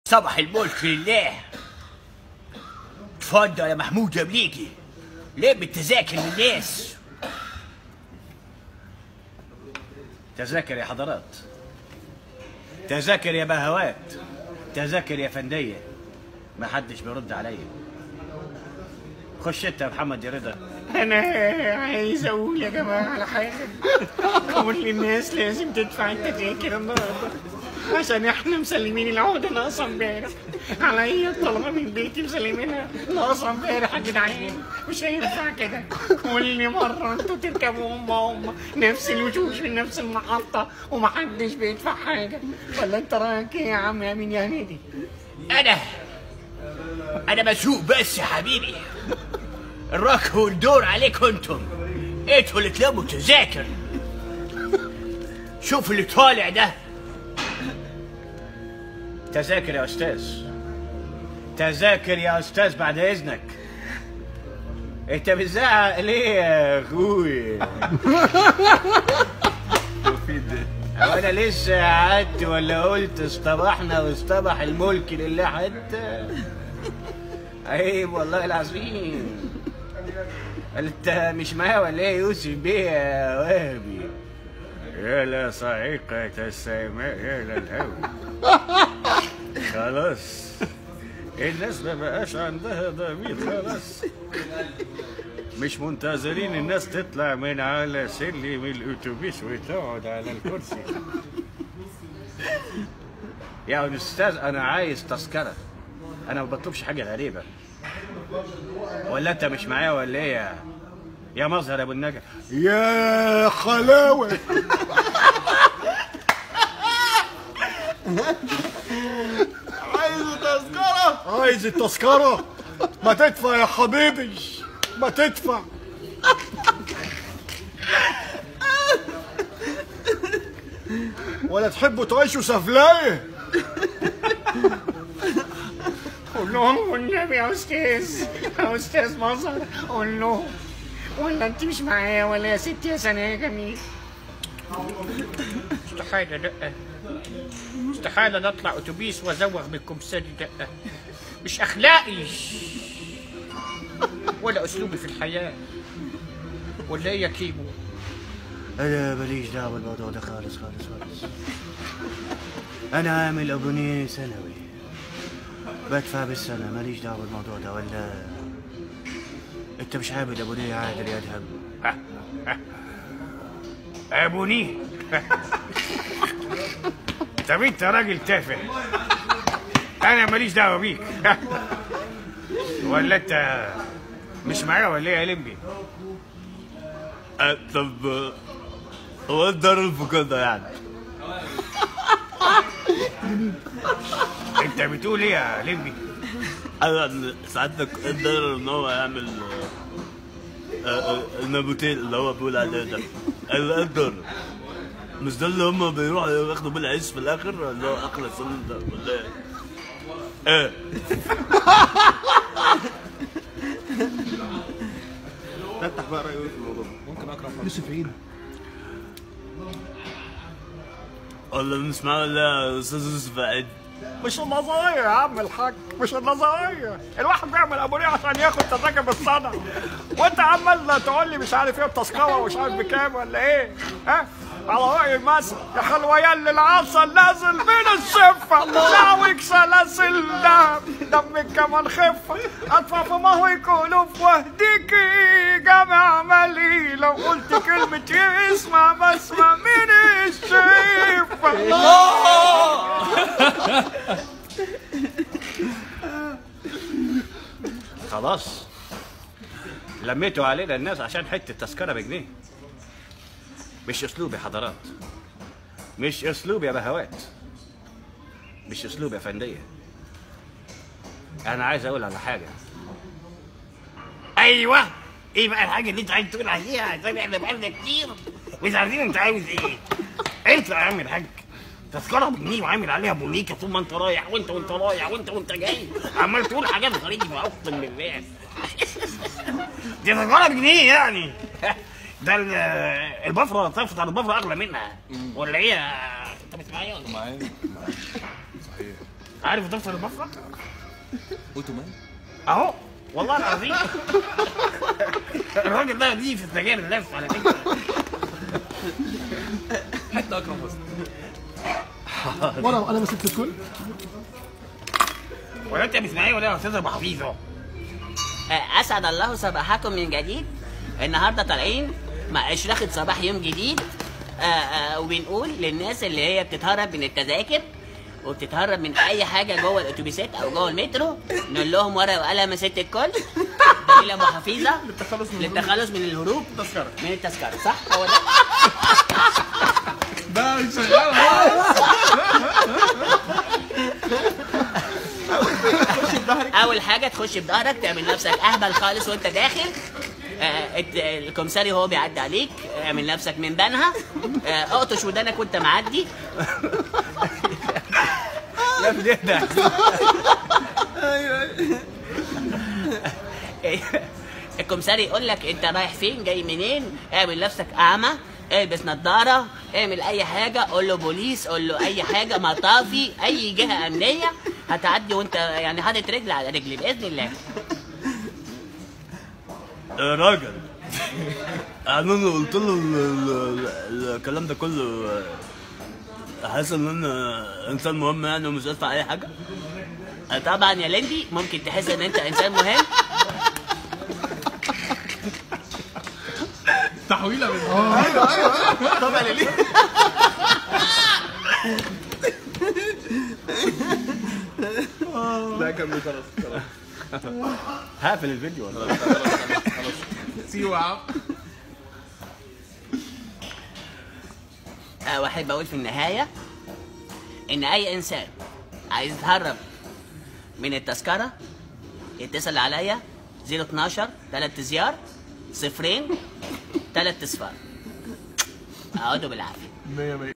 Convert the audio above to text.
صباح الملك لله اتفضل يا محمود يا مليكي لم التذاكر للناس تذاكر يا حضرات تذاكر يا بهوات تذاكر يا فندية ما حدش بيرد عليا خش انت يا محمد يا رضا انا عايز اقول يا جماعه على حاجه كل الناس لازم تدفع التذاكر النهارده عشان احنا مسلمين العقده ناقصه امبارح عليا الطلبه من بيتي مسلمينها ناقصه امبارح يا جدعان مش هينفع كده كل مره انتوا تركبوا هم هم نفس الوشوش من نفس المحطه ومحدش بيدفع حاجه ولا انت رايك ايه يا عم يا مين يا هنيدي انا انا بسوق بس يا حبيبي الركب والدور عليكم انتم انتوا اللي تلموا تذاكر شوف اللي طالع ده تذاكر يا استاذ تذاكر يا استاذ بعد اذنك انت بتزعق ليه يا اخوي هو انا لسه قعدت ولا قلت اصطبحنا واصطبح الملك لله حتى عيب والله العظيم انت مش معايا ولا ايه يوسف بيه يا وهبي يا لا صاعقة السماء يا للهوى خلاص الناس ما بقاش عندها ضمير خلاص مش منتظرين الناس تطلع من على سلم الاتوبيس وتقعد على الكرسي يا استاذ انا عايز تذكره انا ما بطلبش حاجه غريبه ولا انت مش معايا ولا ايه يا يا مظهر يا ابو النجا يا حلاوة عايز تذكرة عايز التذكرة ما تدفع يا حبيبي ما تدفع ولا تحبوا تعيشوا سفلاية قول لهم والنبي يا استاذ يا استاذ مظهر قول لهم ولا انت مش معايا ولا يا ستي يا سنه يا جميل استحالة دقة استحالة نطلع اتوبيس وازوغ من الكمساري دقة مش اخلاقي ولا اسلوبي في الحياة ولا ايه يا كيمو انا ماليش دعوه بالموضوع ده خالص خالص خالص انا عامل ابونيه سنوي بدفع بالسنه ماليش دعوه بالموضوع ده ولا انت مش عامل ابونيه عادل يا ادهم ابونيه طب انت راجل تافه انا ماليش دعوه بيك ولا انت مش معايا ولا ايه يا لمبي طب آه، هو ايه الضرر في كده يعني؟ انت بتقول ايه يا لمبي ايوه إن سعادتك ايه الضرر ان هو يعمل آه، آه، آه، النبوتين اللي هو بيقول عليه ده ايوه ايه الضرر؟ مش ده اللي هم بيروحوا ياخدوا بيه العيش في الاخر اللي هو اكل السنين ده ولا ايه؟ ايه؟ فتح بقى رأيه في الموضوع ممكن أكرم يوسف عيد ولا نسمع ولا استاذ يوسف عيد مش النظرية يا عم الحاج مش النظرية الواحد بيعمل ابونيه عشان ياخد تذاكر بالصدى وانت عمال تقول لي مش عارف ايه التذكرة ومش عارف بكام ولا ايه ها على رأي المثل يا خلويان العسل نازل من الشفة شعوك سلاسل دم دمك كمان خفة أدفع في ما هو يكونوا في وهديكي جامع مالي لو قلت كلمة يسمع بسمع من الشفة خلاص لميتوا علينا الناس عشان حته تذكره بجنيه مش اسلوب يا حضرات مش اسلوب يا بهوات مش اسلوب يا فنديه انا عايز اقول على حاجه ايوه ايه بقى الحاجه اللي انت عايز تقول عليها عشان احنا بقالنا كتير مش عارفين انت عاوز ايه اطلع يا عم الحاج تذكره بجنيه وعامل عليها بوليكه طول ما انت رايح وانت وانت رايح وانت وانت جاي عمال تقول حاجات غريبه اقسم بالله دي تذكره بجنيه يعني ده ال- البفره طرفت على البفره اغلى منها ولا ايه يا- انت مش معايا ولا إيه؟ معايا صحيح عارف دفتر المفرق اوتومان اهو والله العظيم الراجل ده ليه في السجاير اللف على فكره حتى اكرم حسني وانا انا مسكت الكل ولا انت اسمها ايه ولا يا استاذ ابو حفيظ اهو اسعد الله صباحكم من جديد النهارده طالعين مع اشراقه صباح يوم جديد آه، آه، وبنقول للناس اللي هي بتتهرب من التذاكر وبتتهرب من اي حاجه جوه الاتوبيسات او جوه المترو نقول لهم ورقه وقلم يا ست الكل دليل ابو حفيظه للتخلص من للتخلص من الهروب التذكرة. من التذكره صح هو ده ده شغال اول حاجه تخش بظهرك تعمل نفسك اهبل خالص وانت داخل آه، الت- الكمساري هو بيعدي عليك اعمل نفسك من بنها آه، اقطش ودانك وانت معدي يا ابني ده الكمساري يقول لك انت رايح فين جاي منين اعمل نفسك اعمى البس نظاره اعمل اي حاجه قول له بوليس قول له اي حاجه مطافي اي جهه امنيه هتعدي وانت يعني حاطط رجل على رجل باذن الله يا راجل انا قلت له ال- ال- ال- الكلام ده كله آه، حاسس ان انا انسان مهم يعني ومش هدفع اي حاجه آه، طبعا يا لندي ممكن تحس ان انت انسان مهم تحويله من ايوه ايوه طبعا ليه لا كمل خلاص خلاص هقفل الفيديو ولا سيوا يا عم آه، واحب اقول في النهايه ان اي انسان عايز يتهرب من التذكره يتصل عليا 012 3 زيار صفرين 3 اصفار اقعدوا بالعافيه 100 100